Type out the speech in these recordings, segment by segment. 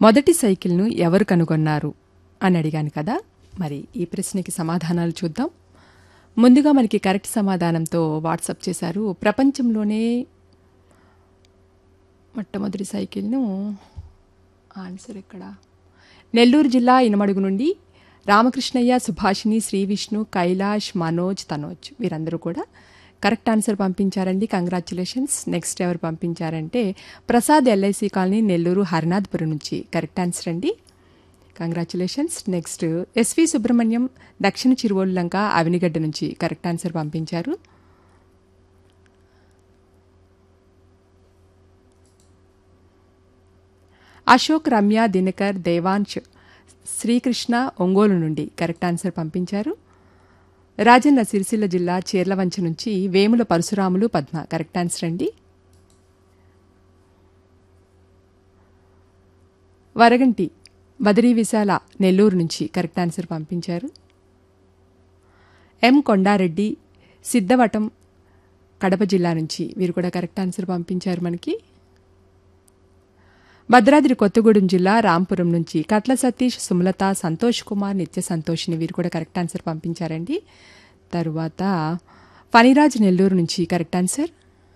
మొదటి సైకిల్ను ఎవరు కనుగొన్నారు అని అడిగాను కదా మరి ఈ ప్రశ్నకి సమాధానాలు చూద్దాం ముందుగా మనకి కరెక్ట్ సమాధానంతో వాట్సప్ చేశారు ప్రపంచంలోనే మొట్టమొదటి సైకిల్ను ఆన్సర్ ఎక్కడ నెల్లూరు జిల్లా ఇనమడుగు నుండి రామకృష్ణయ్య సుభాషిణి శ్రీ విష్ణు కైలాష్ మనోజ్ తనోజ్ వీరందరూ కూడా కరెక్ట్ ఆన్సర్ పంపించారండి కంగ్రాచులేషన్స్ నెక్స్ట్ ఎవరు పంపించారంటే ప్రసాద్ ఎల్ఐసి కాలనీ నెల్లూరు హరినాథ్పురం నుంచి కరెక్ట్ ఆన్సర్ అండి congratulations next S V Subrahmanyam Dakshina Chiruvolu లంక అవినిగడ్డ నుంచి కరెక్ట్ ఆన్సర్ పంపించారు అశోక్ రమ్య దినకర్ దేవాంశ్ శ్రీకృష్ణ ఒంగోలు నుండి కరెక్ట్ ఆన్సర్ పంపించారు రాజన్న సిరిసిల్ల జిల్లా చీర్లవంచ నుంచి వేముల పరశురాములు పద్మ కరెక్ట్ ఆన్సర్ అండి వరగంటి బదిరీ విశాల నెల్లూరు నుంచి కరెక్ట్ ఆన్సర్ పంపించారు ఎం కొండారెడ్డి సిద్ధవటం కడప జిల్లా నుంచి వీరు కూడా కరెక్ట్ ఆన్సర్ పంపించారు మనకి భద్రాద్రి కొత్తగూడెం జిల్లా రాంపురం నుంచి కట్ల సతీష్ సుమలత సంతోష్ కుమార్ నిత్య సంతోష్ని వీరు కూడా కరెక్ట్ ఆన్సర్ పంపించారండి తరువాత ఫణిరాజ్ నెల్లూరు నుంచి కరెక్ట్ ఆన్సర్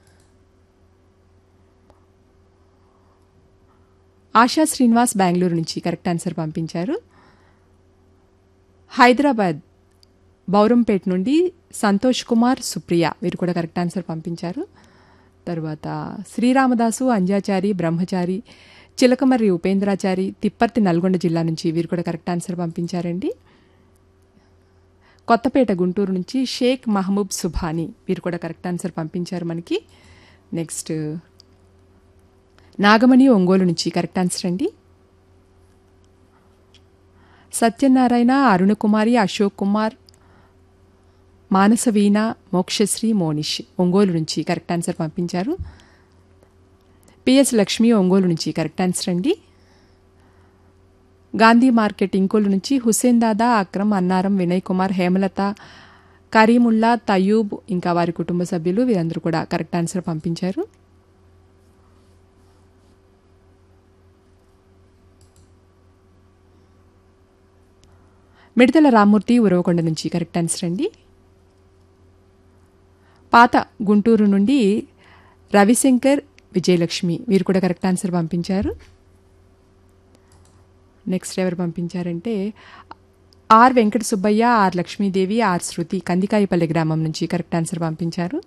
ఆశా శ్రీనివాస్ బెంగళూరు నుంచి కరెక్ట్ ఆన్సర్ పంపించారు హైదరాబాద్ బౌరంపేట్ నుండి సంతోష్ కుమార్ సుప్రియ వీరు కూడా కరెక్ట్ ఆన్సర్ పంపించారు తర్వాత శ్రీరామదాసు అంజాచారి బ్రహ్మచారి చిలకమర్రి ఉపేంద్రాచారి తిప్పర్తి నల్గొండ జిల్లా నుంచి వీరు కూడా కరెక్ట్ ఆన్సర్ పంపించారండి కొత్తపేట గుంటూరు నుంచి షేక్ మహబూబ్ సుభాని వీరు కూడా కరెక్ట్ ఆన్సర్ పంపించారు మనకి నెక్స్ట్ నాగమణి ఒంగోలు నుంచి కరెక్ట్ ఆన్సర్ అండి సత్యనారాయణ అరుణకుమారి అశోక్ కుమార్ మానసవీణ మోక్షశ్రీ మోనిష్ ఒంగోలు నుంచి కరెక్ట్ ఆన్సర్ పంపించారు పిఎస్ లక్ష్మి ఒంగోలు నుంచి కరెక్ట్ ఆన్సర్ అండి గాంధీ మార్కెట్ ఇంకోలు నుంచి హుస్సేన్ దాదా అక్రమ్ అన్నారం వినయ్ కుమార్ హేమలత కరీముల్లా తయూబ్ ఇంకా వారి కుటుంబ సభ్యులు వీరందరూ కూడా కరెక్ట్ ఆన్సర్ పంపించారు మిడతల రామ్మూర్తి ఉరవకొండ నుంచి కరెక్ట్ ఆన్సర్ అండి పాత గుంటూరు నుండి రవిశంకర్ విజయలక్ష్మి వీరు కూడా కరెక్ట్ ఆన్సర్ పంపించారు నెక్స్ట్ ఎవరు పంపించారంటే R Venkata Subbaiah R Lakshmidevi R Shruti Kandikayapalli గ్రామం నుంచి కరెక్ట్ ఆన్సర్ పంపించారు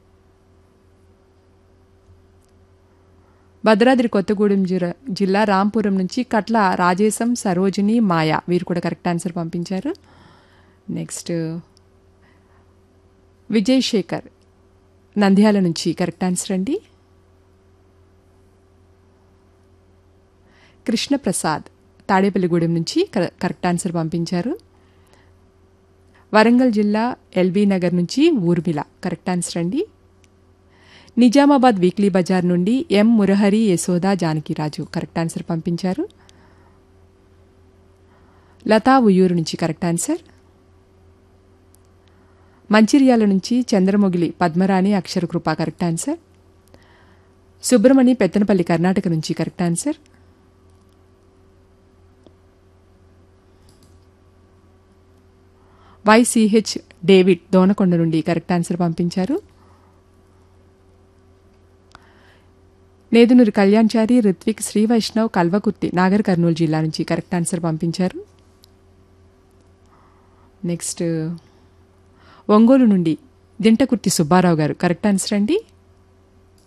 భద్రాద్రి కొత్తగూడెం జిల్లా రాంపురం నుంచి కట్ల రాజేశం సరోజిని మాయ వీరు కూడా కరెక్ట్ ఆన్సర్ పంపించారు నెక్స్ట్ విజయ్ శేఖర్ నంద్యాల నుంచి కరెక్ట్ ఆన్సర్ అండి కృష్ణప్రసాద్ తాడేపల్లిగూడెం నుంచి కరెక్ట్ ఆన్సర్ పంపించారు వరంగల్ జిల్లా ఎల్బీ నగర్ నుంచి ఊర్మిళ కరెక్ట్ ఆన్సర్ అండి నిజామాబాద్ వీక్లీ బజార్ నుండి M Murahari Yashoda Janakiraju correct answer పంపించారు లతా ఉయ్యూరు నుంచి కరెక్ట్ ఆన్సర్ మంచిర్యాల నుంచి చంద్రమొగిలి పద్మరాణి అక్షరకృప కరెక్ట్ ఆన్సర్ సుబ్రమణి పెత్తనపల్లి కర్ణాటక నుంచి correct answer Y C H David Donakonda నుండి కరెక్ట్ ఆన్సర్ పంపించారు నేదునూరి కళ్యాణ్చారి రిత్విక్ శ్రీ వైష్ణవ్ కల్వకుర్తి నాగర్ కర్నూలు జిల్లా నుంచి కరెక్ట్ ఆన్సర్ పంపించారు నెక్స్ట్ ఒంగోలు నుండి దింటకుర్తి సుబ్బారావు గారు కరెక్ట్ ఆన్సర్ అండి